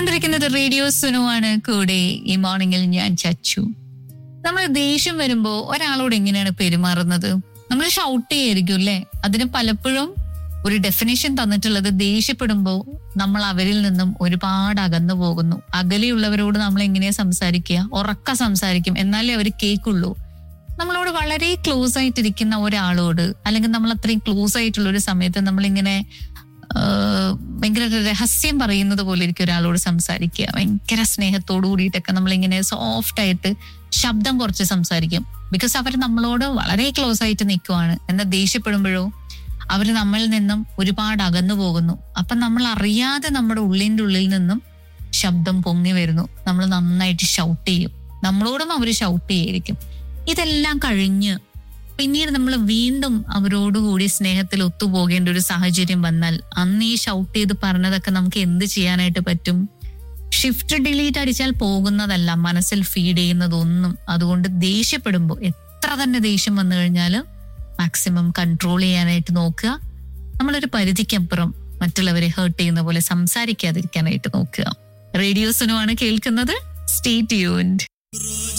കേട്ടുകൊണ്ടിരിക്കുന്നത് റേഡിയോ സുനുവാണ് കൂടെ ഈ മോർണിംഗിൽ ഞാൻ ചച്ചു നമ്മൾ ദേഷ്യം വരുമ്പോ ഒരാളോട് എങ്ങനെയാണ് പെരുമാറുന്നത് നമ്മൾ ഷൗട്ട് ചെയ്യായിരിക്കും അല്ലേ അതിന് പലപ്പോഴും ഒരു ഡെഫിനേഷൻ തന്നിട്ടുള്ളത് ദേഷ്യപ്പെടുമ്പോൾ നമ്മൾ അവരിൽ നിന്നും ഒരുപാട് അകന്നു പോകുന്നു അകലെയുള്ളവരോട് നമ്മൾ എങ്ങനെയാ സംസാരിക്കുക ഉറക്ക സംസാരിക്കും എന്നാലേ അവർ കേൾക്കുള്ളൂ നമ്മളോട് വളരെ ക്ലോസ് ആയിട്ടിരിക്കുന്ന ഒരാളോട് അല്ലെങ്കിൽ നമ്മൾ അത്രയും ക്ലോസ് ആയിട്ടുള്ള ഒരു സമയത്ത് നമ്മളിങ്ങനെ ആഹ് ഭയങ്കര ഒരു രഹസ്യം പറയുന്നത് പോലെ ഇരിക്കും ഒരാളോട് സംസാരിക്കുക ഭയങ്കര സ്നേഹത്തോടു കൂടിയിട്ടൊക്കെ നമ്മളിങ്ങനെ സോഫ്റ്റ് ആയിട്ട് ശബ്ദം കുറച്ച് സംസാരിക്കും ബിക്കോസ് അവർ നമ്മളോട് വളരെ ക്ലോസ് ആയിട്ട് നിൽക്കുവാണ് എന്നാൽ ദേഷ്യപ്പെടുമ്പോഴോ അവർ നമ്മളിൽ നിന്നും ഒരുപാട് അകന്നു പോകുന്നു അപ്പൊ നമ്മൾ അറിയാതെ നമ്മുടെ ഉള്ളിൻ്റെ ഉള്ളിൽ നിന്നും ശബ്ദം പൊങ്ങി വരുന്നു നമ്മൾ നന്നായിട്ട് ഷൗട്ട് ചെയ്യും നമ്മളോടും അവർ ഷൗട്ട് ചെയ്യായിരിക്കും ഇതെല്ലാം കഴിഞ്ഞ് പിന്നീട് നമ്മൾ വീണ്ടും അവരോടുകൂടി സ്നേഹത്തിൽ ഒത്തുപോകേണ്ട ഒരു സാഹചര്യം വന്നാൽ അന്ന് ഈ ഷൗട്ട് ചെയ്ത് പറഞ്ഞതൊക്കെ നമുക്ക് എന്ത് ചെയ്യാനായിട്ട് പറ്റും ഷിഫ്റ്റ് ഡിലീറ്റ് അടിച്ചാൽ പോകുന്നതല്ല മനസ്സിൽ ഫീഡ് ചെയ്യുന്നതൊന്നും അതുകൊണ്ട് ദേഷ്യപ്പെടുമ്പോൾ എത്ര തന്നെ ദേഷ്യം വന്നു കഴിഞ്ഞാൽ മാക്സിമം കൺട്രോൾ ചെയ്യാനായിട്ട് നോക്കുക നമ്മളൊരു പരിധിക്കപ്പുറം മറ്റുള്ളവരെ ഹേർട്ട് ചെയ്യുന്ന പോലെ സംസാരിക്കാതിരിക്കാനായിട്ട് നോക്കുക റേഡിയോസിനുമാണ് കേൾക്കുന്നത് സ്റ്റേ ട്യൂൺഡ്